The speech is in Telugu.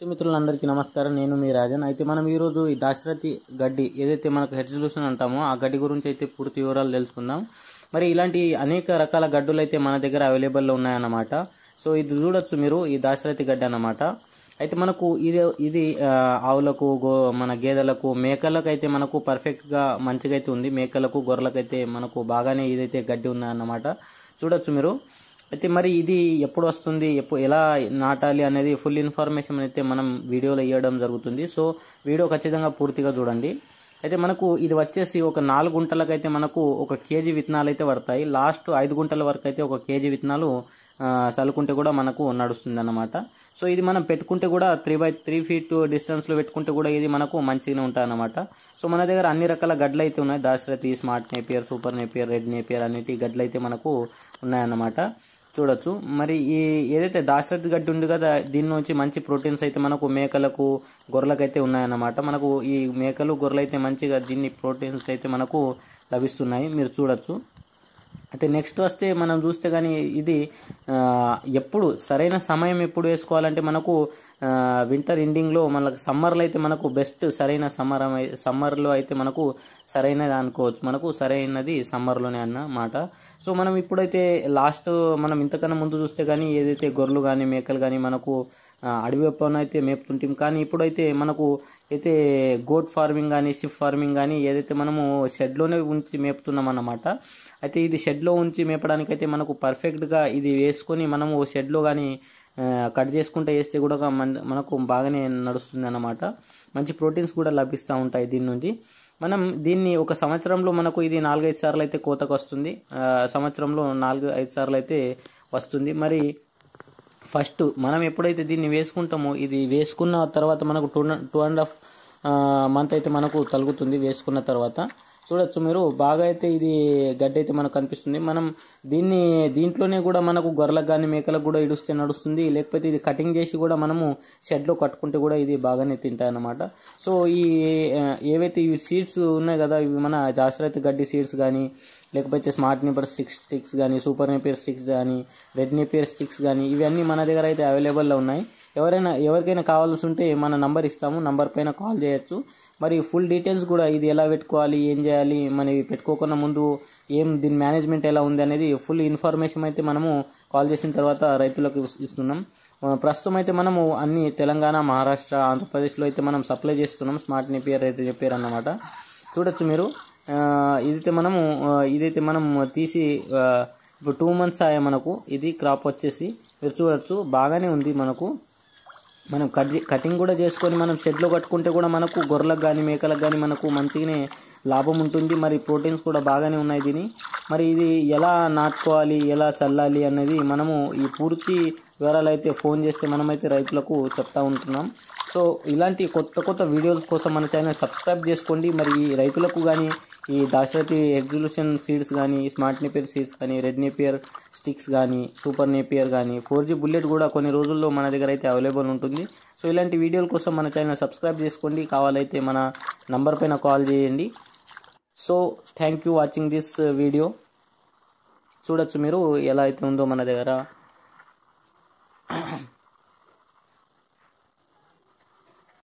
మిత్రులందరికీ నమస్కారం నేను మీ రాజన్ అయితే మనం ఈరోజు ఈ దాశరథి గడ్డి ఏదైతే మనకు హెడ్ సొల్యూషన్ అంటామో ఆ గడ్డి గురించి అయితే పూర్తి వివరాలు తెలుసుకుందాం మరి ఇలాంటి అనేక రకాల గడ్డులు అయితే మన దగ్గర అవైలబుల్లో ఉన్నాయన్నమాట సో ఇది చూడొచ్చు మీరు ఈ దాశరథి గడ్డి అన్నమాట అయితే మనకు ఇది ఇది ఆ, ఆవులకు గో మన గేదెలకు మేకలకు అయితే మనకు పర్ఫెక్ట్గా మంచిగా అయితే ఉంది మేకలకు గొర్రెలకు అయితే మనకు బాగానే ఇదైతే గడ్డి ఉన్నదన్నమాట చూడొచ్చు మీరు అయితే మరి ఇది ఎప్పుడు వస్తుంది ఎప్పుడు ఎలా నాటాలి అనేది ఫుల్ ఇన్ఫర్మేషన్ అయితే మనం వీడియోలో ఇవ్వడం జరుగుతుంది సో వీడియో ఖచ్చితంగా పూర్తిగా చూడండి అయితే మనకు ఇది వచ్చేసి ఒక నాలుగు గుంటలకు అయితే మనకు ఒక కేజీ విత్తనాలు అయితే పడతాయి లాస్ట్ ఐదు గుంటల వరకు అయితే ఒక కేజీ విత్తనాలు ఆ, చల్లుకుంటే కూడా మనకు నడుస్తుంది అన్నమాట సో ఇది మనం పెట్టుకుంటే కూడా త్రీ బై త్రీ ఫీట్ డిస్టెన్స్లో పెట్టుకుంటే కూడా ఇది మనకు మంచిగానే ఉంటుంది అన్నమాట సో మన దగ్గర అన్ని రకాల గడ్లు అయితే ఉన్నాయి Dasarathi smart napier super napier red napier అన్నిటి గడ్లు అయితే మనకు ఉన్నాయన్నమాట చూడొచ్చు మరి ఈ ఏదైతే దాశరథి గడ్డి ఉంది కదా దీని నుంచి మంచి ప్రోటీన్స్ అయితే మనకు మేకలకు గొర్రెలకు అయితే ఉన్నాయన్నమాట మనకు ఈ మేకలు గొర్రెలు అయితే మంచిగా దీన్ని ప్రోటీన్స్ అయితే మనకు లభిస్తున్నాయి మీరు చూడొచ్చు అయితే నెక్స్ట్ వస్తే మనం చూస్తే కానీ ఇది ఆ, ఎప్పుడు సరైన సమయం ఎప్పుడు వేసుకోవాలంటే మనకు వింటర్ ఎండింగ్లో మనకు సమ్మర్లో అయితే మనకు బెస్ట్ సరైన సమ్మర్ సమ్మర్లో అయితే మనకు సరైనది అనుకోవచ్చు మనకు సరైనది సమ్మర్లోనే అన్నమాట సో మనం ఇప్పుడైతే లాస్ట్ మనం ఇంతకన్నా ముందు చూస్తే కానీ ఏదైతే గొర్రెలు కానీ మేకలు కానీ మనకు ఆ, అడవి పైన అయితే మేపుతుంటాం కానీ ఇప్పుడైతే మనకు అయితే గోట్ ఫార్మింగ్ కానీ షిప్ ఫార్మింగ్ కానీ ఏదైతే మనము షెడ్లోనే ఉంచి మేపుతున్నాం అన్నమాట అయితే ఇది షెడ్లో ఉంచి మేపడానికి అయితే మనకు పర్ఫెక్ట్గా ఇది వేసుకొని మనము షెడ్లో కానీ కట్ చేసుకుంటే వేస్తే కూడా మన- మనకు బాగానే నడుస్తుంది అన్నమాట మంచి ప్రోటీన్స్ కూడా లభిస్తూ ఉంటాయి దీని నుంచి మనం దీన్ని ఒక సంవత్సరంలో మనకు ఇది నాలుగైదు సార్లు అయితే కోతకు వస్తుంది ఆ, సంవత్సరంలో నాలుగు ఐదు సార్లు అయితే వస్తుంది మరి ఫస్ట్ మనం ఎప్పుడైతే దీన్ని వేసుకుంటామో ఇది వేసుకున్న తర్వాత మనకు two two and half month అయితే మనకు తలుగుతుంది వేసుకున్న తర్వాత చూడొచ్చు మీరు బాగా అయితే ఇది గడ్డి అయితే మనకు కనిపిస్తుంది మనం దీన్ని దీంట్లోనే కూడా మనకు గొర్రెలకు కానీ మేకలకు కూడా ఇడుస్తే నడుస్తుంది లేకపోతే ఇది కటింగ్ చేసి కూడా మనము షెడ్లో కట్టుకుంటే కూడా ఇది బాగానే తింటాయి అన్నమాట సో ఈ ఆ, ఏవైతే ఇవి సీడ్స్ ఉన్నాయి కదా ఇవి మన జాస్రత్ గడ్డి సీడ్స్ కానీ లేకపోతే స్మార్ట్ నేపర్ స్టిక్స్ స్టిక్స్ కానీ సూపర్ నేపియర్ స్టిక్స్ కానీ రెడ్ నేపియర్ స్టిక్స్ కానీ ఇవన్నీ మన దగ్గర అయితే అవైలబుల్లో ఉన్నాయి ఎవరైనా ఎవరికైనా కావాల్సి ఉంటే మన నంబర్ ఇస్తాము నంబర్ పైన కాల్ చేయొచ్చు మరి ఫుల్ డీటెయిల్స్ కూడా ఇది ఎలా పెట్టుకోవాలి ఏం చేయాలి మన ఇవి పెట్టుకోకుండా ముందు ఏం దీని మేనేజ్మెంట్ ఎలా ఉంది అనేది ఫుల్ ఇన్ఫర్మేషన్ అయితే మనము కాల్ చేసిన తర్వాత రైతులకు ఇస్తున్నాం ఆ, ప్రస్తుతం అయితే మనము అన్ని తెలంగాణ మహారాష్ట్ర ఆంధ్రప్రదేశ్లో అయితే మనం సప్లై చేస్తున్నాం స్మార్ట్ నేపియర్ అయితే చెప్పారు అన్నమాట చూడొచ్చు మీరు ఆ, ఇదైతే మనము ఆ, ఇదైతే మనం తీసి ఆ, ఇప్పుడు టూ మంత్స్ అయ్యా మనకు ఇది క్రాప్ వచ్చేసి మీరు చూడొచ్చు బాగానే ఉంది మనకు మనం కట్ చే- కటింగ్ కూడా చేసుకొని మనం షెడ్లో కట్టుకుంటే కూడా మనకు గొర్రెలకు కానీ మేకలకు కానీ మనకు మంచిగానే లాభం ఉంటుంది మరి ప్రోటీన్స్ కూడా బాగానే ఉన్నాయి దీని మరి ఇది ఎలా నాటుకోవాలి ఎలా చల్లాలి అనేది మనము ఈ పూర్తి వివరాలు అయితే ఫోన్ చేస్తే మనమైతే రైతులకు చెప్తా ఉంటున్నాం సో ఇలాంటి కొత్త కొత్త వీడియోస్ కోసం మన ఛానల్ సబ్స్క్రైబ్ చేసుకోండి మరి ఈ రైతులకు కానీ ఈ దాశరథి ఎగ్జిల్యూషన్ సీడ్స్ కానీ స్మార్ట్ నేపియర్ సీడ్స్ కానీ రెడ్ నేపియర్ స్టిక్స్ కానీ సూపర్ నేపియర్ కానీ ఫోర్ జీ బుల్లెట్ కూడా కొన్ని రోజుల్లో మన దగ్గర అయితే అవైలబుల్ ఉంటుంది సో ఇలాంటి వీడియోల కోసం మన ఛానల్ సబ్స్క్రైబ్ చేసుకోండి కావాలైతే మన నంబర్ పైన కాల్ చేయండి so thank you watching this video చూడొచ్చు మీరు ఎలా అయితే ఉందో మన దగ్గర